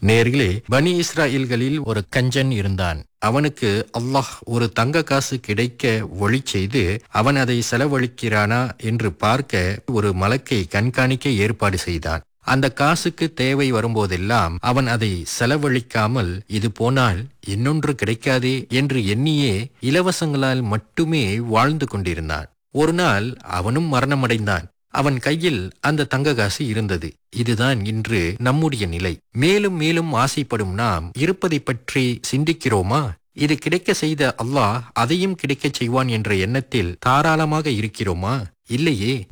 நேர்களே பனி இஸ்ராயல்களில் ஒரு கஞ்சன் இருந்தான் அவனுக்கு அல்லாஹ் ஒரு தங்க காசு கிடைக்க ஒளி செய்து அவன் அதை செலவழிக்கிறானா என்று பார்க்க ஒரு மலக்கை கண்காணிக்க ஏற்பாடு செய்தான் அந்த காசுக்கு தேவை வரும்போதெல்லாம் அவன் அதை செலவழிக்காமல் இது போனால் இன்னொன்று கிடைக்காதே என்று எண்ணியே இலவசங்களால் மட்டுமே வாழ்ந்து கொண்டிருந்தான் ஒரு நாள் அவனும் மரணமடைந்தான் அவன் கையில் அந்த தங்க காசு இருந்தது இதுதான் இன்று நம்முடைய நிலை மேலும் மேலும் ஆசைப்படும் நாம் இருப்பதை பற்றி சிந்திக்கிறோமா இது கிடைக்க செய்த அல்லாஹ் அதையும் கிடைக்கச் செய்வான் என்ற எண்ணத்தில் தாராளமாக இருக்கிறோமா இல்லையே